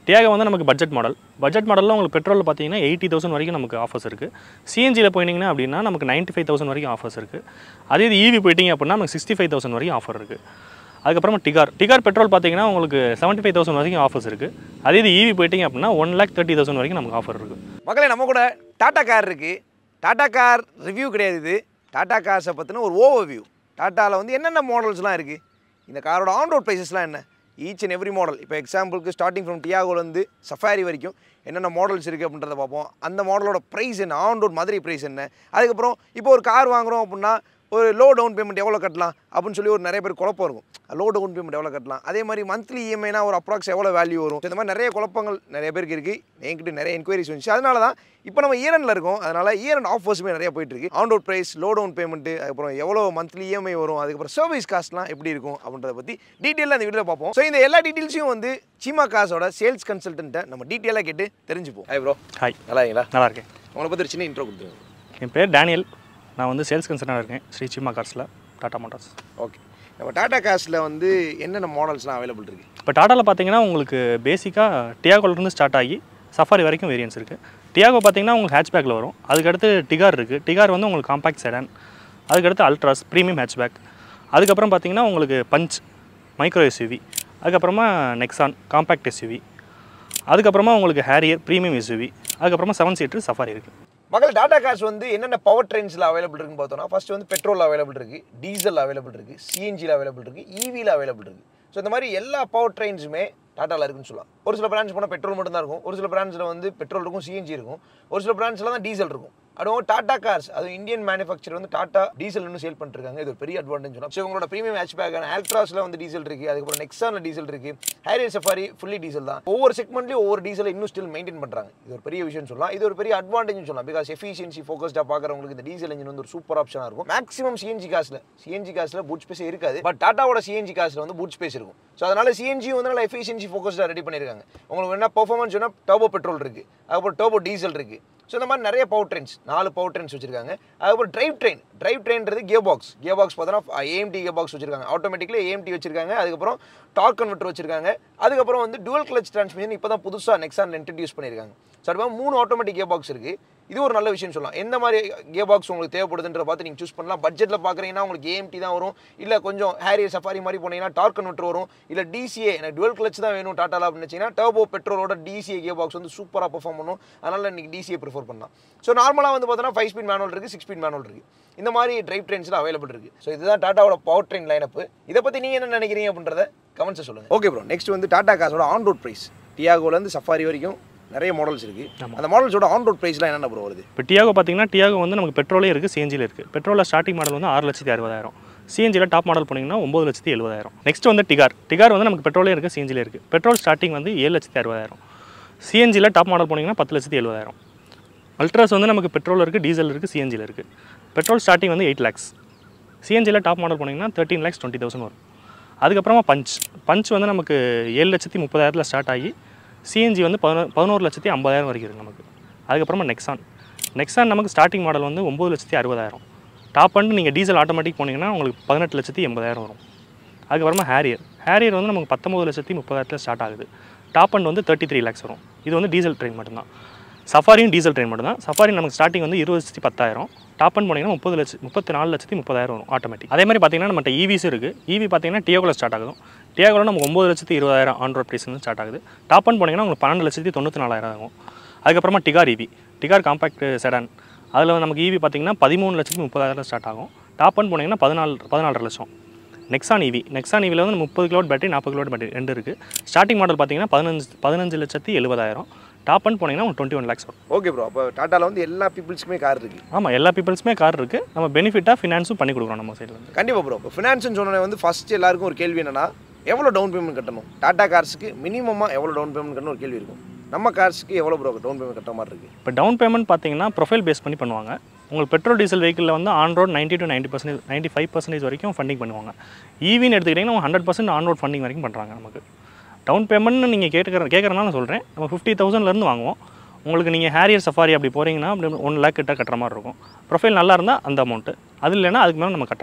Diego வந்து நமக்கு budget model budget மாடலில் உங்களுக்கு பெட்ரோலில் பார்த்தீங்கன்னா எயிட்டி தௌசண்ட் வரைக்கும் நமக்கு ஆஃபர்ஸ் இருக்குது சிஎன்ஜியில் போயிட்டீங்கன்னா அப்படின்னா நமக்கு நைன்ட்டி ஃபைவ் தௌசண்ட் வரைக்கும் ஆஃபர்ஸ் இருக்குது அதே இது ஈவி போயிட்டீங்க அப்படின்னா நமக்கு சிக்ஸ்டி ஃபைவ் தௌசண்ட் வரைக்கும் ஆஃபர் இருக்குது அதுக்கப்புறமா டிகார் டிகார் பெட்ரோல் பார்த்தீங்கன்னா உங்களுக்கு செவன்ட்டி ஃபைவ் தௌசண்ட் வரைக்கும் ஆஃபர்ஸ் இருக்குது அதே இது ஈவி போயிட்டீங்க அப்படின்னா ஒன் லேக் தேர்ட்டி தௌசண்ட் வரைக்கும் நமக்கு ஆஃபர் இருக்குது மக்களே நம்ம கூட டாடா கார் இருக்குது டாடா கார் ரிவ்யூ கிடையாது இது டாடா கார்ஸை பற்றின ஒரு ஓவர் வியூ டாட்டாவில் வந்து என்னென்ன மாடல்ஸ்லாம் இருக்குது இந்த காரோட ஆன் ரோட் ப்ரைஸஸ்லாம் என்ன ஈச் அண்ட் எவ்ரி மாடல் இப்போ எக்ஸாம்பிளுக்கு ஸ்டார்டிங் ஃப்ரம் டியாகோலேருந்து சஃபாரி வரைக்கும் என்னென்ன மாடல்ஸ் இருக்குது அப்படின்றத பார்ப்போம் அந்த மாடலோட ப்ரைஸ் என்ன ஆன் ரோட் மாதிரி ப்ரைஸ் என்ன அதுக்கப்புறம் இப்போ ஒரு கார் வாங்குறோம் அப்படின்னா ஒரு லோ டவுன் பேமெண்ட் எவ்வளோ கட்டலாம் அப்படின்னு சொல்லி ஒரு நிறைய பேர் குழப்பம் இருக்கும் லோ டவுன் பேமெண்ட் எவ்வளோ கட்டலாம் அதே மாதிரி மந்த்லி இஎம்ஐனா ஒரு அப்ராக்ஸ் எவ்வளோ வேல்யூ வரும் இந்த மாதிரி நிறைய குழப்பங்கள் நிறைய பேருக்கு இருக்குது என்கிட்ட நிறைய என்கொயரிஸ் வந்துச்சு அதனால தான் இப்போ நம்ம இயரனில் இருக்கோம் அதனால் இயரன் ஆஃபர்ஸுமே நிறைய போயிட்டு இருக்கு on road price low down payment அதுக்கப்புறம் எவ்வளோ மந்த்லி இஎம்ஐ வரும் அதுக்கப்புறம் சர்வீஸ் காஸ்ட்லாம் எப்படி இருக்கும் அப்படின்றத பற்றி டீட்டெயிலாக அந்த வீடியோவில் பார்ப்போம் ஸோ இந்த எல்லா டீட்டெயில்ஸையும் வந்து சீமா காசோட சேல்ஸ் கன்சல்டன்ட்டை நம்ம டீட்டெயிலாக கேட்டு தெரிஞ்சுப்போம் ஹாய் ப்ரோ ஹாய் நல்லா இருக்கீங்களா நல்லா இருக்கேன் உங்களை பற்றி ஒரு சின்ன இன்ட்ரோ கொடுத்துருங்க என் பேர் டேனியல் நான் வந்து சேல்ஸ் கன்சல்டாக இருக்கேன் ஸ்ரீ சீமா கார்ஸில் டாடா மோட்டார்ஸ் ஓகே நம்ம டாடா காசில் வந்து என்னென்ன மாடல்ஸ்லாம் அவைலபிள் இருக்குது இப்போ டாட்டாவில் பார்த்தீங்கன்னா உங்களுக்கு பேசிக்காக டியாகோலேருந்து ஸ்டார்ட் ஆகி சஃபாரி வரைக்கும் வேரியன்ஸ் இருக்குது டியாகோ பார்த்தீங்கன்னா உங்களுக்கு ஹேட்ச்பேக்கில் வரும் அதுக்கடுத்து டிகார் இருக்குது டிகார் வந்து உங்களுக்கு காம்பாக்ட் செடான் அதுக்கடுத்து அல்ட்ராஸ் ப்ரீமியம் ஹேட்ச்பேக் அதுக்கப்புறம் பார்த்தீங்கன்னா உங்களுக்கு பஞ்ச் மைக்ரோ எஸ்யூவி அதுக்கப்புறமா நெக்ஸான் காம்பாக்ட் எஸ்யூவி அதுக்கப்புறமா உங்களுக்கு ஹேரியர் ப்ரீமியம் எஸ்யூவி அதுக்கப்புறமா செவன் சீட்டர் சஃபாரி இருக்குது மக்கள் டாடா கார்ஸ் வந்து என்னென்ன பவர் ட்ரெயின்ஸில் அவைலபிள் இருக்குன்னு பார்த்தோம்னா ஃபர்ஸ்ட் வந்து பெட்ரோல் அவைலபிள் இருக்குது டீசல் அவைலபிள் இருக்குது சிஎன்ஜியில் அவைலபிள் இருக்குது ஈவியில் அவைலபிள் இருக்குது ஸோ இந்த மாதிரி எல்லா பவர் ட்ரெயின்ஸுமே டாட்டாவில் இருக்குன்னு சொல்லலாம் ஒரு சில பிரான்ச் போனால் பெட்ரோல் மட்டும் தான் இருக்கும் ஒரு சில பிரான்ச்சில் வந்து பெட்ரோல் இருக்கும் சிஎன்ஜி இருக்கும் ஒரு சில பிரான்ச்சில் தான் டீசல் இருக்கும் அதுவும் டாடா கார்ஸ் அது இந்தியன் மேனுஃபேக்சர் வந்து டாடா டீசல் இன்னும் சேல் பண்ணிருக்காங்க இது ஒரு பெரிய அட்வான்டேஜ் சொல்லலாம் ஸோ உங்களோட ப்ரீமியம் ஹேட்ச் பேக்கான ஆல்ட்ராஸில் வந்து டீசல் இருக்குது அதுக்கப்புறம் நெக்ஸானில் டீசல் இருக்குது ஹேரியர் சஃபாரி ஃபுல்லி டீசல் தான் ஒவ்வொரு செக்மெண்ட்லையும் ஒவ்வொரு டீசலை இன்னும் ஸ்டில் மெயின்டைன் பண்ணுறாங்க இது ஒரு பெரிய விஷயம் சொல்லலாம் இது ஒரு பெரிய அட்வான்டேஜ் சொல்லலாம் பிகாஸ் எஃபிஷியன்சி ஃபோக்கஸ்டாக பார்க்குறவங்களுக்கு இந்த டீசல் இன்ஜின் வந்து ஒரு சூப்பர் ஆப்ஷனாக இருக்கும் மேக்ஸிமம் சிஎன்ஜி காசில் சிஎன்ஜி காசில் பூட் ஸ்பேஸ் இருக்காது பட் டாட்டாவோட சிஎன்ஜி காசில் வந்து பூட் ஸ்பேஸ் இருக்கும் ஸோ அதனால சிஎன்ஜி வந்து நல்லா எஃபிஷியன்சி ஃபோக்கஸ்டாக ரெடி பண்ணியிருக்காங்க உங்களுக்கு என்ன பெர்ஃபார்மன்ஸ் வேணால் டர்போ பெட்ரோல் இருக்குது அதுக்கப்புறம் டர்போ டீசல் இருக்குது ஸோ இந்த மாதிரி நிறைய பவர் ட்ரெயின்ஸ் நாலு பவர் ட்ரெயின்ஸ் வச்சிருக்காங்க அதுக்கப்புறம் டிரைவ் ட்ரெயின் டிரைவ் ட்ரெயின்றது கியர் பாக்ஸ் கியர் பாக்ஸ் பார்த்தோன்னா ஏஎம்டி கியர் பாக்ஸ் வச்சிருக்காங்க ஆட்டோமேட்டிக்லி ஏஎம்டி வச்சிருக்காங்க அதுக்கப்புறம் டார்க் கன்வெர்ட்டர் வச்சிருக்காங்க அதுக்கப்புறம் வந்து டுவல் கிளச் டிரான்ஸ்மிஷன் இப்போ தான் புதுசாக நெக்ஸான் இன்ட்ரடியூஸ் பண்ணியிருக்காங்க ஸோ அது மாதிரி மூணு ஆட்டோமேட்டிக் கியர் பாக்ஸ் இருக்குது இது ஒரு நல்ல விஷயம் சொல்லலாம் எந்த மாதிரி கியர் பாக்ஸ் உங்களுக்கு தேவைப்படுதுன்ற பார்த்து நீங்கள் சூஸ் பண்ணலாம் பட்ஜெட்டில் பார்க்குறீங்கன்னா உங்களுக்கு ஏஎம்டி தான் வரும் இல்லை கொஞ்சம் ஹேரியர் சஃபாரி மாதிரி போனீங்கன்னா டார்க் கன்வெர்ட்டர் வரும் இல்லை டிசிஏ எனக்கு டுவல் கிளச் தான் வேணும் டாட்டாவில் அப்படின்னு வச்சிங்கன்னா டர்போ பெட்ரோலோட டிசிஏ கியர் பாக்ஸ் வந்து சூப்பராக பெர்ஃபார்ம் பண்ணும் அதனால் இன்றைக்கி டிசிஏ ப்ரிஃபர் பண்ணலாம் ஸோ நார்மலாக வந்து பார்த்தோன்னா ஃபைவ் ஸ்பீட் மேனுவல் இருக்குது சிக்ஸ் ஸ்பீட் மேனுவல் இருக்குது இந்த மாதிரி டிரைவ் ட்ரெயின்ஸில் அவைலபிள் இருக்குது ஸோ இதுதான் டாட்டாவோட பவர் ட்ரெயின் லைனப் இதை பற்றி நீங்கள் என்ன நினைக்கிறீங்க அப்படின்றத கமெண்ட்ஸை சொல்லுங்கள் ஓகே ப்ரோ நெக்ஸ்ட் வந்து டாடா காசோட ஆன் ரோட் ப்ரைஸ் டியாகோலேருந்து சஃபாரி வரைக்கும் நிறைய மாடல்ஸ் இருக்குது அந்த மாடல்ஸோட ஆன் ரோட் ப்ரைஸ்லாம் என்னென்ன ப்ரோ வருது இப்போ டியாகோ பார்த்தீங்கன்னா டியாகோ வந்து நமக்கு பெட்ரோலே இருக்குது சிஎன்ஜியில் இருக்குது பெட்ரோலில் ஸ்டார்டிங் மாடல் வந்து ஆறு லட்சத்தி அறுபதாயிரம் சிஎன்ஜியில் டாப் மாடல் போனீங்கன்னா ஒம்பது லட்சத்தி எழுபதாயிரம் நெக்ஸ்ட் வந்து டிகார் டிகார் வந்து நமக்கு பெட்ரோலே இருக்குது சிஎன்ஜியில் இருக்குது பெட்ரோல் ஸ்டார்டிங் வந்து ஏழு லட்சத்தி அறுபதாயிரம் சிஎன்ஜியில் டாப் மாடல் போனீங்கன்னா பத்து லட்சத்தி எழுபதாயிரம் அல்ட்ராஸ் வந்து நமக்கு பெட்ரோல் இருக்குது டீசல் இருக்குது சிஎன்ஜியில் இருக்குது பெட்ரோல் ஸ்டார்டிங் வந்து எயிட் லேக்ஸ் சிஎன்ஜியில் டாப் மாடல் போனீங்கன்னா தேர்ட்டின் லேக்ஸ் டுவெண்ட்டி தௌசண்ட் வரும் அதுக்கப்புறமா பஞ்ச் பஞ்ச் வந்து நமக்கு ஏழு லட்சத்தி முப்பதாயிரத்தில் ஸ்டார்ட் ஆகி சிஎன்ஜி வந்து பதினோ பதினோரு லட்சத்தி ஐம்பதாயிரம் வரைக்கும் இருக்குது நமக்கு அதுக்கப்புறமா நெக்ஸான் நெக்ஸான் நமக்கு ஸ்டார்டிங் மாடல் வந்து ஒம்பது லட்சத்தி அறுபதாயிரம் டாப் அண்ட் நீங்கள் டீசல் ஆட்டோமேட்டிக் போனீங்கன்னா உங்களுக்கு பதினெட்டு லட்சத்தி எண்பதாயிரம் வரும் அதுக்கப்புறமா ஹேரியர் ஹேரியர் வந்து நமக்கு பத்தொம்பது லட்சத்தி முப்பதாயிரத்தில் ஸ்டார்ட் ஆகுது டாப் அண்ட் வந்து தேர்ட்டி த்ரீ லேக்ஸ் வரும் இது வந்து டீசல் ட்ரெயின் மட்டும்தான் சஃபாரியும் டீசல் ட்ரெயின் மட்டும்தான் சஃபாரி நமக்கு ஸ்டார்டிங் வந்து இருபது லட்சத்தி பத்தாயிரம் டாப் அண்ட் போனீங்கன்னா முப்பது லட்சம் முப்பத்தி நாலு லட்சத்தி முப்பதாயிரம் வரும் ஆட்டோமேட்டிக் அதே மாதிரி பார்த்தீங்கன்னா நம்மகிட்ட ஈவிஸ் இருக்குது ஈவி பார்த்தீங்கன்னா டியோவில் ஸ்டார்ட் ஆகும் டியாகோவில் நமக்கு ஒம்பது லட்சத்தி இருபதாயிரம் ஆண்ட்ராய்ட் ப்ரைஸ் வந்து ஸ்டார்ட் ஆகுது டாப் அண்ட் போனீங்கன்னா உங்களுக்கு பன்னெண்டு லட்சத்தி தொண்ணூற்றி நாலாயிரம் ஆகும் அதுக்கப்புறமா Tigor EV Tigor compact sedan அதில் நமக்கு ஈவி பார்த்தீங்கன்னா பதிமூணு லட்சத்தி முப்பதாயிரம் ஸ்டார்ட் ஆகும் டாப் அண்ட் போனீங்கன்னா பதினாலு பதினாலரை லட்சம் நெக்ஸான் ஈவி நெக்ஸான் ஈவியில் வந்து முப்பது கிலோட் பேட்டரி நாற்பது கிலோட் பேட்டரி ரெண்டு இருக்குது ஸ்டார்டிங் மாடல் பார்த்தீங்கன்னா பதினஞ்சு பதினஞ்சு லட்சத்தி எழுபதாயிரம் டாப் அண்ட் போனீங்கன்னா உங்களுக்கு டுவெண்ட்டி ஒன் லேக்ஸ் வரும் ஓகே ப்ரோ அப்போ டாட்டாவில் வந்து எல்லா பீப்புள்ஸ்க்குமே கார் இருக்குது ஆமாம் எல்லா பீப்புள்ஸுமே கார் இருக்குது நம்ம பெனிஃபிட்டாக ஃபினான்ஸும் பண்ணி கொடுக்குறோம் நம்ம சைடில் வந்து கண்டிப்பாக ப்ரோ இப்போ ஃபினான்ஸ்னு சொன்னோன்னே வந்து ஃபஸ்ட் எல்லாருக்கும் ஒரு கேள்வி என்னன்னா எவ்வளோ டவுன் பேமெண்ட் கட்டணும் டாடா கார்ஸுக்கு மினிமமாக எவ்வளோ டவுன் பேமெண்ட் கட்டணும் ஒரு கேள்வி இருக்கும் நம்ம கார்ஸுக்கு எவ்வளோ ப்ரோ டவுன் பேமெண்ட் கட்டுற மாதிரி இருக்குது இப்போ டவுன் பேமெண்ட் பார்த்தீங்கன்னா ப்ரொஃபைல் பேஸ் பண்ணி பண்ணுவாங்க உங்களுக்கு பெட்ரோல் டீசல் வெஹிக்கிளில் வந்து on road ninety to ninety percentage ninety five percentage வரைக்கும் ஃபண்டிங் பண்ணுவாங்க ஈவின்னு எடுத்துக்கிட்டிங்கன்னா hundred percent on road funding வரைக்கும் பண்ணுறாங்க நமக்கு டவுன் பேமெண்ட்னு நீங்கள் கேட்குற கேட்குறனால நான் சொல்கிறேன் நம்ம ஃபிஃப்டி தௌசண்ட்லேருந்து வாங்குவோம் உங்களுக்கு நீங்கள் ஹேரியர் சஃபாரி அப்படி போகிறீங்கன்னா அப்படி ஒன் லேக் கிட்ட கட்டுற மாதிரி இருக்கும் ப்ரொஃபைல் நல்லா இருந்தால் அந்த அமௌண்ட்டு அது இல்லைன்னா அதுக்கு மேலே நம்ம கட்டுற மாதிரி இருக்கும்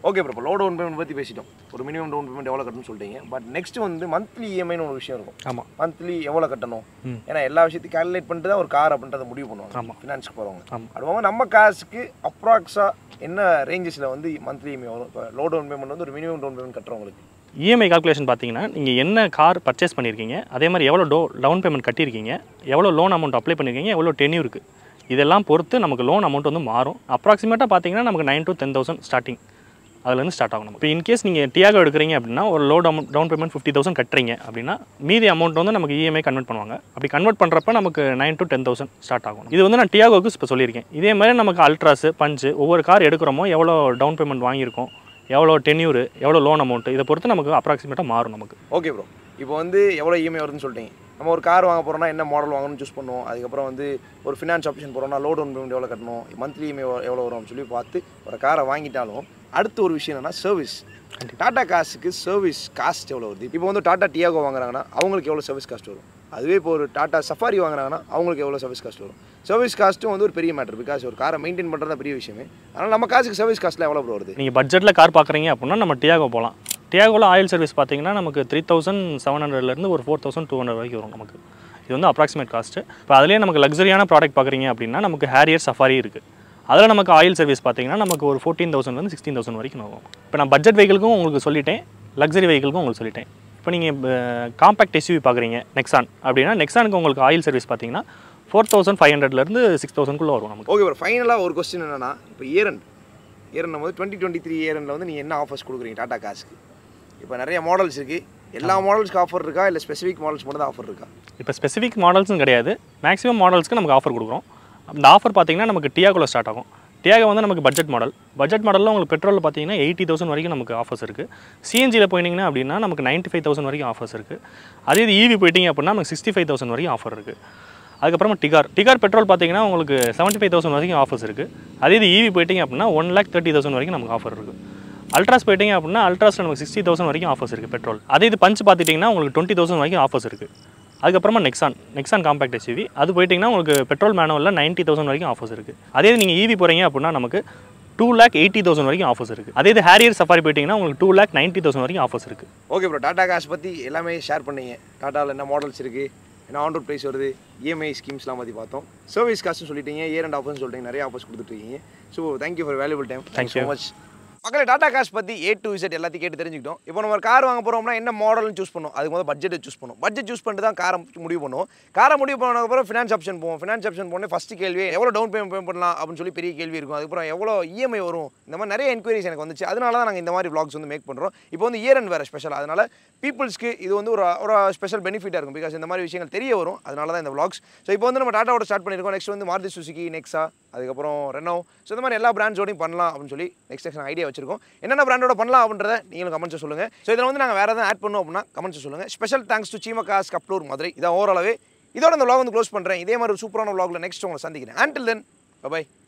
ஓகே ப்ரோ இப்போ லோ டவுன் பேமெண்ட் பற்றி பேசிட்டோம் ஒரு மினிமம் டவுன் பேமெண்ட் எவ்வளோ கட்டணும்னு சொல்லிட்டீங்க பட் நெக்ஸ்ட் வந்து மந்த்லி இஎம்ஐன்னு ஒரு விஷயம் இருக்கும் ஆமாம் மந்த்லி எவ்வளோ கட்டணும் ம். ஏன்னா எல்லா விஷயத்தையும் கால்குலேட் பண்ணிட்டு தான் ஒரு கார் அப்படின்றத முடிவு பண்ணுவாங்க ஆமாம். ஃபினான்ஸ்க்கு போகிறவங்க ஆமாம். அது போக நம்ம காசுக்கு அப்ராக்ஸாக என்ன ரேஞ்சஸில் வந்து மந்த்லி இஎம்ஐ வரும் இப்போ லோ டவுன் பேமெண்ட் வந்து ஒரு மினிமம் டவுன் பேமெண்ட் கட்டுறவங்களுக்கு இஎம்ஐ கால்குலேஷன் பார்த்தீங்கன்னா நீங்கள் என்ன கார் பர்ச்சேஸ் பண்ணியிருக்கீங்க அதே மாதிரி எவ்வளோ டோ டவுன் பேமெண்ட் கட்டியிருக்கீங்க எவ்வளோ லோன் அமௌண்ட் அப்ளை பண்ணியிருக்கீங்க எவ்வளோ டென்யூ இருக்குது இதெல்லாம் பொறுத்து நமக்கு லோன் அமௌண்ட் வந்து மாறும் அப்ராக்சிமேட்டாக பார்த்தீங்கன்னா நமக்கு nine to ten thousand starting அதுலேருந்து ஸ்டார்ட் ஆகும் இப்போ இன்கேஸ் நீங்கள் டியாகோ எடுக்கிறீங்க அப்படின்னா ஒரு load amount down payment fifty thousand கட்டுறீங்க அப்படின்னா மீதி அமௌண்ட் வந்து நமக்கு இஎம்ஐ கன்வெர்ட் பண்ணுவாங்க அப்படி கன்வெர்ட் பண்ணுறப்ப நமக்கு nine to ten thousand start ஆகும் இது வந்து நான் டியாகோக்கு இப்போ சொல்லியிருக்கேன் இதே மாதிரி நமக்கு அல்ட்ராஸ் பஞ்சு ஒவ்வொரு கார் எடுக்கிறோமோ எவ்வளோ டவுன் பேமெண்ட் வாங்கியிருக்கோம் எவ்வளோ டென்யூர் எவ்வளோ லோன் அமௌண்ட் இதை பொறுத்து நமக்கு அப்ராக்சிமேட்டாக மாறும் நமக்கு ஓகே ப்ரோ இப்போ வந்து எவ்வளோ இஎம்ஐ வருதுன்னு சொல்லிட்டீங்க நம்ம ஒரு கார் வாங்க போகிறோம்னா என்ன மாடல் வாங்கணும்னு சூஸ் பண்ணுவோம் அதுக்கப்புறம் வந்து ஒரு ஃபினான்ஸ் ஆப்ஷன் போகிறோம்னா லோ டவுன் பேமெண்ட் எவ்வளோ கட்டணும் மந்த்லி இஎம்ஐ எவ்வளோ வரும்னு சொல்லி பார்த்து ஒரு காரை வாங்கிட்டாலும் அடுத்து ஒரு விஷயம் என்னன்னா சர்வீஸ் டாடா காசுக்கு சர்வீஸ் காஸ்ட் எவ்வளோ வருது இப்போ வந்து டாடா டியாகோ வாங்குறாங்கன்னா அவங்களுக்கு எவ்வளோ சர்வீஸ் காஸ்ட் வரும் அதுவே இப்போ ஒரு டாடா சஃபாரி வாங்குறாங்கன்னா அவங்களுக்கு எவ்வளோ சர்வீஸ் காஸ்ட் வரும் சர்வீஸ் காஸ்ட்டும் வந்து ஒரு பெரிய மேட்டர் பிகாஸ் ஒரு காரை மெயின்டைன் பண்ணுறது தான் பெரிய விஷயமே அதனால் நம்ம காசுக்கு சர்வீஸ் காஸ்ட்டில் எவ்வளோ bro வருது நீங்கள் பட்ஜெட்டில் கார் பார்க்குறீங்க அப்படின்னா நம்ம டியாகோ போகலாம் டியாகோவில் ஆயில் சர்வீஸ் பார்த்தீங்கன்னா நமக்கு த்ரீ தௌசண்ட் செவன் ஹண்ட்ரட்லேருந்து ஒரு ஃபோர் தௌசண்ட் டூ ஹண்ட்ரட் வரைக்கும் வரும் நமக்கு இது வந்து அப்ராக்சிமேட் காஸ்ட்டு இப்போ அதுலேயே நமக்கு லக்ஸரியான ப்ராடக்ட் பார்க்குறீங்க அப்படின்னா நமக்கு ஹேரியர் சஃபாரி இருக்குது அதில் நமக்கு ஆயில் சர்வீஸ் பார்த்தீங்கன்னா நமக்கு ஒரு ஃபோர்டீன் தௌசண்ட்லேருந்து சிக்ஸ்டீன் தௌசண்ட் வரைக்கும் ஆகும் இப்போ நான் பட்ஜெட் வெஹிக்கிளுக்கும் உங்களுக்கு சொல்லிட்டேன் லக்ஸரி வெஹிக்கிளுக்கும் உங்களுக்கு சொல்லிட்டேன் இப்போ நீங்கள் காம்பேக்ட் எஸ்யூவி பார்க்குறீங்க நெக்ஸான் அப்படின்னா நெக்ஸானுக்கு உங்களுக்கு ஆயில் சர்வீஸ் பார்த்தீங்கன்னா ஃபோர் தௌசண்ட் ஃபைவ் ஹண்ட்ரட்லேருந்து சிக்ஸ் தௌசண்ட்குள்ளே வரும் நமக்கு ஓகே ப்ரோ ஃபைனலாக ஒரு கொஸ்டின் என்னன்னா இப்போ ஏரன் ஏரன் போது டுவெண்ட்டி டுவெண்ட்டி த்ரீ ஏரனில் வந்து நீங்கள் என்ன ஆஃபர்ஸ் கொடுக்குறீங்க டாடா காசுக்கு இப்போ நிறைய மாடல்ஸ் இருக்குது எல்லா மாடல்ஸ்க்கு ஆஃபர் இருக்கா இல்லை ஸ்பெசிஃபிக் மாடல்ஸ் மட்டும் தான் ஆஃபர் இருக்கா இப்போ ஸ்பெசிஃபிக் மாடல்ஸும் கிடையாது மேக்ஸிமம் மாடல்ஸ்க்கு நமக்கு ஆஃபர் கொடுக்குறோம் அந்த ஆஃபர் பார்த்தீங்கன்னா நமக்கு டியாகோவில் ஸ்டார்ட் ஆகும் டியாகோ வந்து நமக்கு பட்ஜெட் மாடல் பட்ஜெட் மாடலில் உங்களுக்கு பெட்ரோலில் பார்த்தீங்கன்னா எயிட்டி தௌசண்ட் வரைக்கும் நமக்கு ஆஃபர்ஸ் இருக்குது சிஎன்ஜியில் போயிட்டீங்கன்னா அப்படின்னா நமக்கு நைன்ட்டி ஃபைவ் தௌசண்ட் வரைக்கும் ஆஃபர்ஸ் இருக்குது அதே இது ஈவி போயிட்டீங்க அப்படின்னா நமக்கு சிக்ஸ்டி ஃபைவ் தௌசண்ட் வரைக்கும் ஆஃபர் இருக்குது அதுக்கப்புறமா டிகார் டிகார் பெட்ரோல் பார்த்தீங்கன்னா உங்களுக்கு செவன்ட்டி ஃபைவ் தௌசண்ட் வரைக்கும் ஆஃபர்ஸ் இருக்குது அதே இது ஈவி போயிட்டீங்க அப்படின்னா ஒன் லேக் தேர்ட்டி தௌசண்ட் வரைக்கும் நமக்கு ஆஃபர் இருக்குது அல்ட்ராஸ் போயிட்டீங்க அப்படின்னா அல்ட்ராஸில் நமக்கு சிக்ஸ்டி தௌசண்ட் வரைக்கும் ஆஃபர்ஸ் இருக்குது பெட்ரோல் அதே இது பஞ்ச் பார்த்துட்டிங்கன்னா உங்களுக்கு டுவெண்ட்டி தௌசண்ட் வரைக்கும் ஆஃபர்ஸ் இருக்குது அதுக்கப்புறமா நெக்ஸான் நெக்ஸான் காம்பேக்ட் எஸ்யூவி அது போயிட்டிங்கன்னா உங்களுக்கு பெட்ரோல் மேனுவலில் நைன்ட்டி தௌசண்ட் வரைக்கும் ஆஃபர்ஸ் இருக்குது அதே இது நீங்கள் ஈவி போகிறீங்க அப்படின்னா நமக்கு டூ லேக் எயிட்டி தௌசண்ட் வரைக்கும் ஆஃபர்ஸ் இருக்குது அதே இது ஹேரியர் சஃபாரி போயிட்டிங்கன்னா உங்களுக்கு டூ லேக் நைன்ட்டி தௌசண்ட் வரைக்கும் ஆஃபர்ஸ் இருக்குது ஓகே ப்ரோ டாடா காசு பற்றி எல்லாமே ஷேர் பண்ணீங்க டாட்டாவில் என்ன மாடல்ஸ் இருக்குது என்ன ஆன் ரோட் ப்ரைஸ் வருது இஎம்ஐ ஸ்கீம்ஸ்லாம் பற்றி பார்த்தோம் சர்வீஸ் காஸ்ட்னு சொல்லிட்டீங்க இயர் அண்ட் ஆஃபர்ஸ் சொல்லிட்டீங்க நிறைய ஆஃபர்ஸ் கொடுத்துட்ருக்கீங்க so thank you for valuable time Thank so you. Much மக்களே டாடா காசு பற்றி ஏ டு இசட் எல்லாத்தையும் கேட்டு தெரிஞ்சுக்கிட்டோம் இப்போ நம்ம ஒரு கார் வாங்க போகிறோம்னா என்ன மாடல்னு சூஸ் பண்ணும் அதுக்கு முதல்ல பட்ஜெட்டை சூஸ் பண்ணும் பட்ஜெட் சூஸ் பண்ணிட்டு தான் காரை முடிவு பண்ணுவோம் காரை முடிவு பண்ணதுக்கப்புறம் ஃபினான்ஸ் ஆப்ஷன் போவோம் ஃபினான்ஸ் ஆப்ஷன் போனே ஃபஸ்ட்டு கேள்வி எவ்வளோ டவுன் பேமெண்ட் பே பண்ணலாம் அப்படின்னு சொல்லி பெரிய கேள்வி இருக்கும் அதுக்கப்புறம் எவ்வளோ இஎம்ஐ வரும் இந்த மாதிரி நிறைய என்கொயரிஸ் எனக்கு வந்துச்சு அதனால தான் நாங்கள் இந்த மாதிரி vlogs வந்து மேக் பண்ணுறோம் இப்போ வந்து இயர் அண்ட் வேறு ஸ்பெஷல் அதனால பீப்புள்ஸ்க்கு இது வந்து ஒரு ஒரு ஸ்பெஷல் பெனிஃபிட்டாக இருக்கும் பிகாஸ் இந்த மாதிரி விஷயங்கள் தெரிய வரும் அதனால தான் இந்த vlogs ஸோ இப்போ வந்து நம்ம டாட்டாவோட ஸ்டார்ட் பண்ணியிருக்கோம் நெக்ஸ்ட் வந்து மாருதி சுசுகி நெக்ஸா அதுக்கப்புறம் ரெனோ ஸோ இந்த மாதிரி எல்லா பிராண்ட்ஸோடையும் பண்ணலாம் அப்படின்னு சொல்லி நெக்ஸ்ட் நெக்ஸ்ட் ஐடியா வச்சிருக்கோம் என்னென்ன பிராண்டோட பண்ணலாம் அப்படின்றத நீங்களும் கமெண்ட்ஸ் சொல்லுங்கள் ஸோ இதில் வந்து நாங்கள் வேறு எதாவது ஆட் பண்ணோம் அப்படின்னா கமெண்ட்ஸ் சொல்லுங்கள் special thanks to Seema cars Kappalur Madurai இதான் ஓரளவே இதோட இந்த vlog வந்து க்ளோஸ் பண்ணுறேன் இதே மாதிரி ஒரு சூப்பரான vlogல நெக்ஸ்ட் உங்களை சந்திக்கிறேன் until then bye bye